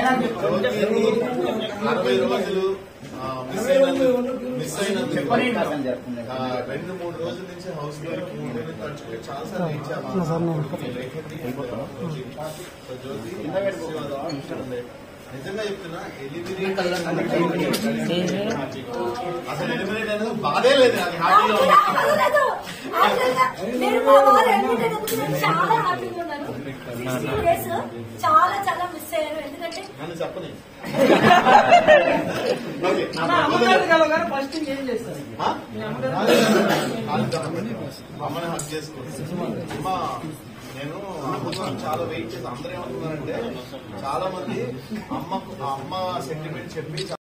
అరవై రోజులు ఆ, మిస్ అయినందుకు మిస్ అయినందుకు ఆ, రెండు మూడు రోజుల నుంచి హౌస్ లో ఉండేది తలుచుకుని చాలా సార్లు ఇచ్చాము సో జ్యోతి నిజంగా చెప్తున్నా ఎలిమినేట్ అసలు ఎలిమినేట్ అనేది బాధే లేదు అది హ్యాపీగా ఉంది పర్వాలేదు. యాక్చువల్గా నేను మా వారు admit అయినందుకు నేను చాలా హ్యాపీగా ఉన్నాను సిక్స్టీ డేస్ చాలా చాలా మిస్ అయ్యాను ఎందుకంటే నన్ను చెప్పని ఓకే. అమ్మగారు కలవగానే ఫస్ట్ థింగ్ ఏం చేస్తారు ఆ? మీ అమ్మగారు కాలు తప్పని. అమ్మని హక్ చేసుకో అమ్మ నేను అమ్మ కోసం చాలా వెయిట్ చేసి అందరూ ఏమనుకున్నారంటే చాలా మంది అమ్మ అమ్మ సెంటిమెంట్ చెప్పి